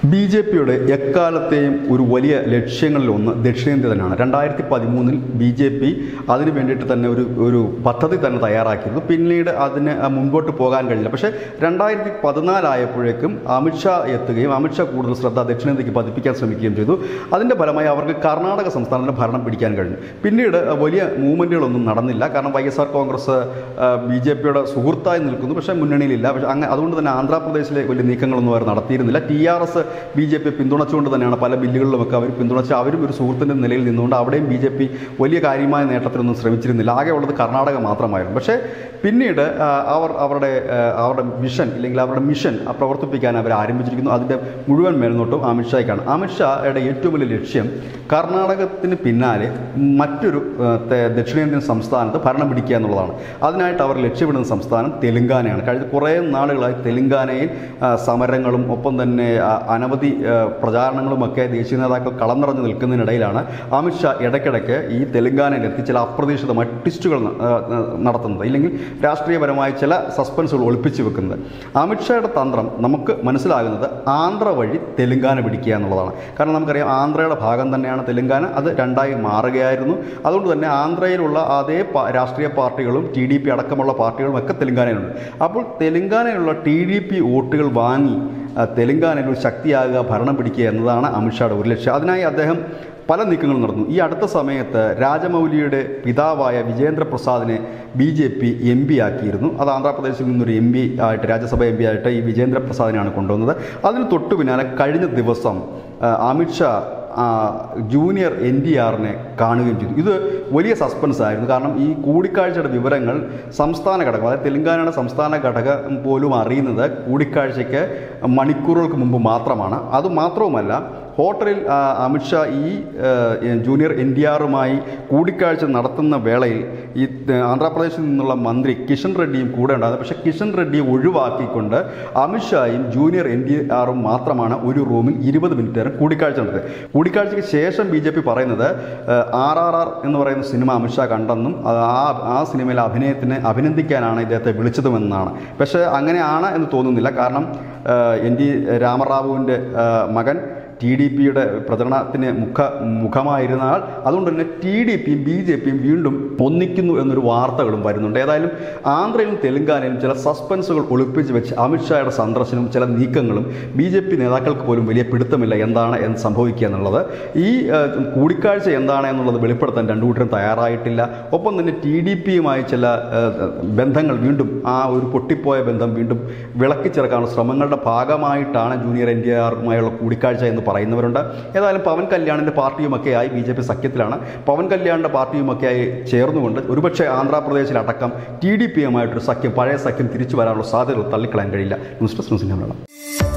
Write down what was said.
B J പിയുടെ എക്കാലത്തെയും ഒരു വലിയ ലക്ഷ്യങ്ങളിലൊന്ന് ദക്ഷിണേന്ത്യ തന്നെയാണ് രണ്ടായിരത്തി പതിമൂന്നിൽ ബി ജെ പി അതിന് വേണ്ടിയിട്ട് തന്നെ ഒരു ഒരു പദ്ധതി തന്നെ തയ്യാറാക്കിയിരുന്നു പിന്നീട് അതിന് മുൻപോട്ട് പോകാൻ കഴിഞ്ഞില്ല പക്ഷേ രണ്ടായിരത്തി പതിനാലായപ്പോഴേക്കും അമിത്ഷാ എത്തുകയും അമിത്ഷാ കൂടുതൽ ശ്രദ്ധ ദക്ഷിണേന്ത്യക്ക് പതിപ്പിക്കാൻ ശ്രമിക്കുകയും ചെയ്തു അതിൻ്റെ ഫലമായി അവർക്ക് കർണാടക സംസ്ഥാനത്തിന് ഭരണം പിടിക്കാൻ കഴിഞ്ഞു പിന്നീട് വലിയ മൂവ്മെൻറ്റുകളൊന്നും നടന്നില്ല കാരണം Y S R Congress B J പിയുടെ സുഹൃത്തായി നിൽക്കുന്നു പക്ഷേ മുന്നണിയിലില്ല പക്ഷേ അങ്ങനെ അതുകൊണ്ട് തന്നെ ആന്ധ്രാപ്രദേശിലെ വലിയ നീക്കങ്ങളൊന്നും അവർ നടത്തിയിരുന്നില്ല T R S B J P പിന്തുണച്ചുകൊണ്ട് തന്നെയാണ് പല ബില്ലുകളിലുമൊക്കെ അവർ പിന്തുണച്ച് അവരും ഒരു സുഹൃത്തിൻ്റെ നിലയിൽ നിന്നുകൊണ്ട് അവിടെയും ബി ജെ പി വലിയ കാര്യമായ നേട്ടത്തിനൊന്നും ശ്രമിച്ചിരുന്നില്ല ആകെ ഉള്ളത് കർണാടക മാത്രമായിരുന്നു പക്ഷേ പിന്നീട് ആ, അവർ അവരുടെ ആ, അവരുടെ മിഷൻ ഇല്ലെങ്കിൽ അവരുടെ മിഷൻ ആ, പ്രവർത്തിപ്പിക്കാൻ അവർ ആരംഭിച്ചിരിക്കുന്നു അതിൻ്റെ മുഴുവൻ മേൽനോട്ടം അമിത്ഷായ്ക്കാണ് അമിത്ഷായുടെ ഏറ്റവും വലിയ ലക്ഷ്യം കർണാടകത്തിന് പിന്നാലെ മറ്റൊരു ആ, തെ- ദക്ഷിണേന്ത്യൻ സംസ്ഥാനത്ത് ഭരണം പിടിക്കുക എന്നുള്ളതാണ് അതിനായിട്ട് അവർ ലക്ഷ്യമിടുന്ന സംസ്ഥാനം തെലുങ്കാനയാണ് കഴിഞ്ഞ കുറേ നാളുകളായി തെലുങ്കാനയിൽ ആ, സമരങ്ങളും ഒപ്പം തന്നെ ആ, അനവധി ആ, പ്രചാരണങ്ങളുമൊക്കെ ദേശീയ നേതാക്കൾ കളം നിറഞ്ഞു നിൽക്കുന്നതിനിടയിലാണ് അമിത്ഷാ ഇടയ്ക്കിടയ്ക്ക് ഈ തെലുങ്കാനയിൽ എത്തി ചില അപ്രതീക്ഷിതമായ ട്വിസ്റ്റുകൾ ന- ആ, ആ, നടത്തുന്നത് ഇല്ലെങ്കിൽ രാഷ്ട്രീയപരമായ ചില സസ്പെൻസുകൾ ഒളിപ്പിച്ചു വെക്കുന്നത് അമിത്ഷായുടെ തന്ത്രം നമുക്ക് മനസ്സിലാകുന്നത് ആന്ധ്ര വഴി തെലുങ്കാന പിടിക്കുക എന്നുള്ളതാണ് കാരണം നമുക്കറിയാം ആന്ധ്രയുടെ ഭാഗം തന്നെയാണ് തെലുങ്കാന അത് രണ്ടായി മാറുകയായിരുന്നു അതുകൊണ്ട് തന്നെ ആന്ധ്രയിലുള്ള അതേ പ- രാഷ്ട്രീയ പാർട്ടികളും ടി ഡി പി അടക്കമുള്ള പാർട്ടികളും ഒക്കെ തെലുങ്കാനയിലുണ്ട് അപ്പോൾ തെലുങ്കാനയിലുള്ള ടി ഡി പി വോട്ടുകൾ വാങ്ങി ആ, തെലുങ്കാനയിൽ ഒരു ശക്തിയാകുക ഭരണം പിടിക്കുക എന്നതാണ് അമിത്ഷായുടെ ഒരു ലക്ഷ്യം അതിനായി അദ്ദേഹം പല നീക്കങ്ങളും നടന്നു ഈ അടുത്ത സമയത്ത് രാജമൗലിയുടെ പിതാവായ വിജേന്ദ്ര പ്രസാദിനെ B J P M P ആക്കിയിരുന്നു അത് ആന്ധ്രാപ്രദേശിൽ നിന്നൊരു എം പി ആയിട്ട് രാജ്യസഭ എം പി ആയിട്ട് ഈ വിജേന്ദ്ര പ്രസാദിനെയാണ് കൊണ്ടുവന്നത് അതിന് തൊട്ടു പിന്നാലെ കഴിഞ്ഞ ദിവസം ആ, അമിത്ഷാ ആ, ജൂനിയർ എൻ ഡി ആറിനെ കാണുകയും ചെയ്തു ഇത് വലിയ സസ്പെൻസ് ആയിരുന്നു കാരണം ഈ കൂടിക്കാഴ്ചയുടെ വിവരങ്ങൾ സംസ്ഥാന ഘടകം അതായത് തെലങ്കാനയുടെ സംസ്ഥാന ഘടകം പോലും അറിയുന്നത് കൂടിക്കാഴ്ചയ്ക്ക് മണിക്കൂറുകൾക്ക് മുമ്പ് മാത്രമാണ് അതുമാത്രവുമല്ല ഹോട്ടലിൽ ആ, അമിത്ഷാ ഈ ആ, ജൂനിയർ എൻ ഡി ആറുമായി കൂടിക്കാഴ്ച നടത്തുന്ന വേളയിൽ ഈ ആ, ആന്ധ്രാപ്രദേശിൽ നിന്നുള്ള മന്ത്രി കിഷൻ റെഡ്ഡിയും കൂടെ ഉണ്ടായിരുന്നു പക്ഷേ കിഷൻ റെഡ്ഡിയെ ഒഴിവാക്കിക്കൊണ്ട് അമിത്ഷായും ജൂനിയർ എൻ ഡി ആറും മാത്രമാണ് ഒരു റൂമിൽ ഇരുപത് മിനിറ്റ് നേരം കൂടിക്കാഴ്ച നടത്തിയത് കൂടിക്കാഴ്ചയ്ക്ക് ശേഷം ബി ജെ പി പറയുന്നത് ആർ ആർ ആർ എന്ന് പറയുന്ന സിനിമ അമിത്ഷാ കണ്ടെന്നും അത് ആ ആ സിനിമയിലെ അഭിനയത്തിന് അഭിനന്ദിക്കാനാണ് ഇദ്ദേഹത്തെ വിളിച്ചതുമെന്നാണ് പക്ഷേ അങ്ങനെയാണ് എന്ന് തോന്നുന്നില്ല കാരണം ആ, എൻ ഡി രാമറാവുവിൻ്റെ ആ, മകൻ ടി ഡി പിയുടെ പ്രചരണത്തിന് മുഖ മുഖമായിരുന്ന ആൾ അതുകൊണ്ട് തന്നെ ടി ഡി പിയും ബി ജെ പിയും വീണ്ടും ഒന്നിക്കുന്നു എന്നൊരു വാർത്തകളും വരുന്നുണ്ട് ഏതായാലും ആന്ധ്രയിലും തെലങ്കാനയിലും ചില സസ്പെൻസുകൾ ഒളിപ്പിച്ച് വെച്ച് അമിത്ഷായുടെ സന്ദർശനവും ചില നീക്കങ്ങളും ബി ജെ പി നേതാക്കൾക്ക് പോലും വലിയ പിടുത്തമില്ല എന്താണ് എന്ന് സംഭവിക്കുക എന്നുള്ളത് ഈ ആ, കൂടിക്കാഴ്ച എന്താണ് എന്നുള്ളത് വെളിപ്പെടുത്താൻ രണ്ടു കൂട്ടരും തയ്യാറായിട്ടില്ല ഒപ്പം തന്നെ ടി ഡി പിയുമായി ചില ആ, ബന്ധങ്ങൾ വീണ്ടും ആ ഒരു പൊട്ടിപ്പോയ ബന്ധം വീണ്ടും വിളക്കിച്ചേർക്കാനുള്ള ശ്രമങ്ങളുടെ ഭാഗമായിട്ടാണ് ജൂനിയർ എൻ ഡി ആറുമായുള്ള കൂടിക്കാഴ്ച എന്ന് പറയുന്നവരുണ്ട് ഏതായാലും പവൻ കല്യാണിൻ്റെ പാർട്ടിയുമൊക്കെയായി ബി ജെ പി സഖ്യത്തിലാണ് പവൻ കല്യാണിൻ്റെ പാർട്ടിയുമൊക്കെയായി ചേർന്നുകൊണ്ട് ഒരുപക്ഷെ ആന്ധ്രാപ്രദേശിലടക്കം ടി ഡി പിയുമായിട്ടൊരു സഖ്യം പഴയ സഖ്യം തിരിച്ചു വരാനുള്ള സാധ്യതകൾ തള്ളിക്കളയാൻ കഴിയില്ല ന്യൂസ് ഡെസ്ക് ന്യൂസിൻ്റെ മലയാളം